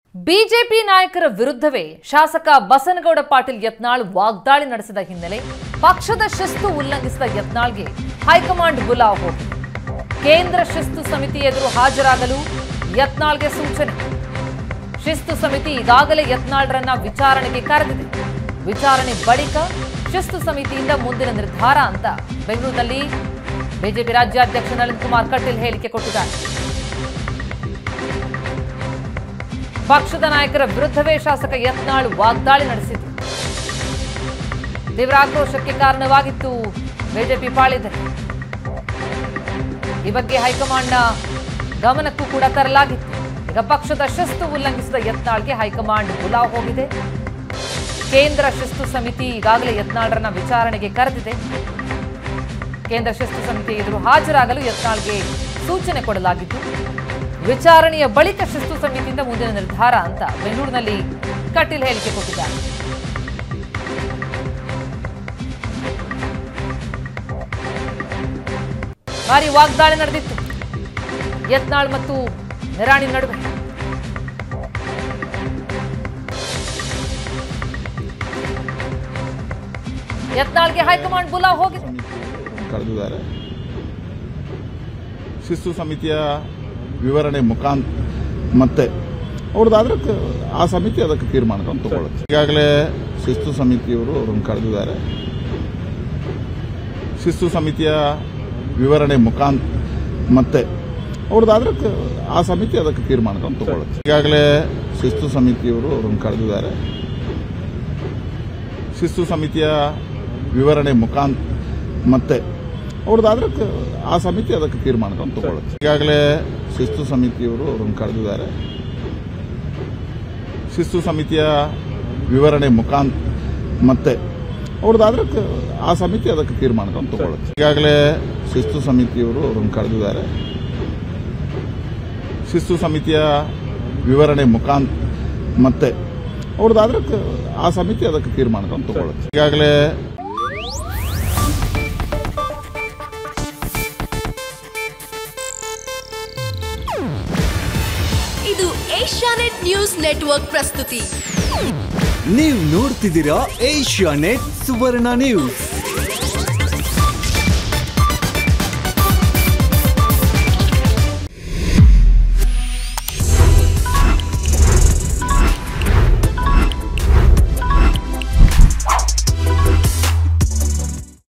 BJP ನಾಯಕರ ವಿರುದ್ಧವೇ ಶಾಸಕ ಬಸನಗೌಡ ಪಾಟೀಲ್ ಯತ್ನಾಳ್ ವಾಗ್ದಾಳಿ ನಡೆಸಿದ ಹಿನ್ನೆಲೆ ಪಕ್ಷದ ಶಿಸ್ತು ಉಲ್ಲಂಘಿಸಿದ ಯತ್ನಾಳ್ಗೆ ಹೈಕಮಾಂಡ್ ಬುಲಾವ್ ಹೋಗಿದೆ ಕೇಂದ್ರ ಶಿಸ್ತು ಸಮಿತಿ ಎದುರು ಹಾಜರಾಗಲು ಯತ್ನಾಳ್ಗೆ ಸೂಚನೆ ಶಿಸ್ತು ಸಮಿತಿ ಈಗಾಗಲೇ ಯತ್ನಾಳ್ರನ್ನ ವಿಚಾರಣೆಗೆ ಕರೆದಿದೆ ವಿಚಾರಣೆ ಬಳಿಕ ಶಿಸ್ತು ಸಮಿತಿಯಿಂದ ಮುಂದಿನ ನಿರ್ಧಾರ ಅಂತ ಬೆಂಗಳೂರಿನಲ್ಲಿ ಬಿಜೆಪಿ ರಾಜ್ಯಾಧ್ಯಕ್ಷ ನಳಿನ್ ಕುಮಾರ್ ಕಟೀಲ್ ಹೇಳಿಕೆ ಕೊಟ್ಟಿದ್ದಾರೆ ಪಕ್ಷದ ನಾಯಕರ ವಿರುದ್ಧವೇ ಶಾಸಕ ಯತ್ನಾಳ್ ವಾಗ್ದಾಳಿ ನಡೆಸಿದ್ರು ತೀವ್ರ ಆಕ್ರೋಶಕ್ಕೆ ಕಾರಣವಾಗಿತ್ತು ಬಿಜೆಪಿ ಪಾಳಿದರೆ ಈ ಬಗ್ಗೆ ಹೈಕಮಾಂಡ್ನ ಗಮನಕ್ಕೂ ಕೂಡ ತರಲಾಗಿತ್ತು ಈಗ ಪಕ್ಷದ ಶಿಸ್ತು ಉಲ್ಲಂಘಿಸಿದ ಯತ್ನಾಳ್ಗೆ ಹೈಕಮಾಂಡ್ ಬುಲಾವ್ ಹೋಗಿದೆ ಕೇಂದ್ರ ಶಿಸ್ತು ಸಮಿತಿ ಈಗಾಗಲೇ ಯತ್ನಾಳ್ರನ್ನ ವಿಚಾರಣೆಗೆ ಕರೆದಿದೆ ಕೇಂದ್ರ ಶಿಸ್ತು ಸಮಿತಿ ಎದುರು ಹಾಜರಾಗಲು ಯತ್ನಾಳ್ಗೆ ಸೂಚನೆ ಕೊಡಲಾಗಿತ್ತು ವಿಚಾರಣೆಯ ಬಳಿಕ ಶಿಸ್ತು ಸಮಿತಿಯಿಂದ ಮುಂದಿನ ನಿರ್ಧಾರ ಅಂತ ಬೆಂಗಳೂರಿನಲ್ಲಿ ಕಟೀಲ್ ಹೇಳಿಕೆ ಕೊಟ್ಟಿದ್ದಾರೆ ಭಾರಿ ವಾಗ್ದಾಳಿ ನಡೆದಿತ್ತು ಯತ್ನಾಳ್ ಮತ್ತು ನಿರಾಣಿ ನಡುವೆ ಯತ್ನಾಳ್ಗೆ ಹೈಕಮಾಂಡ್ ಬುಲಾವ್ ಹೋಗಿದೆ ಕರೆದಿದ್ದಾರೆ ಶಿಸ್ತು ಸಮಿತಿಯ ವಿವರಣೆ ಮುಖಾಂತ ಮತ್ತೆ ಅವ್ರದ್ದಾದ್ರೆ ಕ- ಆ ಸಮಿತಿ ಅದಕ್ಕೆ ತೀರ್ಮಾನಗಳನ್ನು ತಗೊಳ್ಳುತ್ತೆ ಈಗಾಗಲೇ ಶಿಸ್ತು ಸಮಿತಿಯವರು ಅವ್ರನ್ನ ಕರೆದಿದ್ದಾರೆ ಶಿಸ್ತು ಸಮಿತಿಯ ವಿವರಣೆ ಮುಖಾಂತ ಮತ್ತೆ ಅವ್ರದ್ದಾದ್ರೆ ಕ- ಆ ಸಮಿತಿ ಅದಕ್ಕೆ ತೀರ್ಮಾನಗಳನ್ನು ತಗೊಳ್ಳುತ್ತೆ ಈಗಾಗಲೇ ಶಿಸ್ತು ಸಮಿತಿಯವರು ಅವ್ರನ್ನ ಕರೆದಿದ್ದಾರೆ ಶಿಸ್ತು ಸಮಿತಿಯ ವಿವರಣೆ ಮುಖಾಂತ ಮತ್ತೆ ಅವ್ರದ್ದಾದ್ರೆ ಕ- ಆ ಸಮಿತಿ ಅದಕ್ಕೆ ತೀರ್ಮಾನಗಳನ್ನು ತಗೊಳ್ಳುತ್ತೆ ಈಗಾಗಲೇ ಶಿಸ್ತು ಸಮಿತಿಯವರು ಅವ್ರನ್ನ ಕರೆದಿದ್ದಾರೆ ಶಿಸ್ತು ಸಮಿತಿಯ ವಿವರಣೆ ಮುಖಾಂತ ಮತ್ತೆ ಅವ್ರದ್ದಾದ್ರೆ ಕ- ಆ ಸಮಿತಿ ಅದಕ್ಕೆ ತೀರ್ಮಾನಗಳನ್ನು ತಗೊಳ್ಳುತ್ತೆ ಈಗಾಗಲೇ ಶಿಸ್ತು ಸಮಿತಿಯವರು ಅವ್ರನ್ನ ಕರೆದಿದ್ದಾರೆ ಶಿಸ್ತು ಸಮಿತಿಯ ವಿವರಣೆ ಮುಖಾಂತ ಮತ್ತೆ ಅವ್ರದ್ದಾದ್ರೆ ಕ- ಆ ಸಮಿತಿ ಅದಕ್ಕೆ ತೀರ್ಮಾನಗಳನ್ನು ತಗೊಳ್ಳುತ್ತೆ ಈಗಾಗಲೇ ಇದು ಏಷ್ಯಾನೆಟ್ ನ್ಯೂಸ್ ನೆಟ್ವರ್ಕ್ ಪ್ರಸ್ತುತಿ ನೀವು ನೋಡ್ತಿದ್ದೀರಾ ಏಷ್ಯಾ ನೆಟ್ ಸುವರ್ಣ ನ್ಯೂಸ್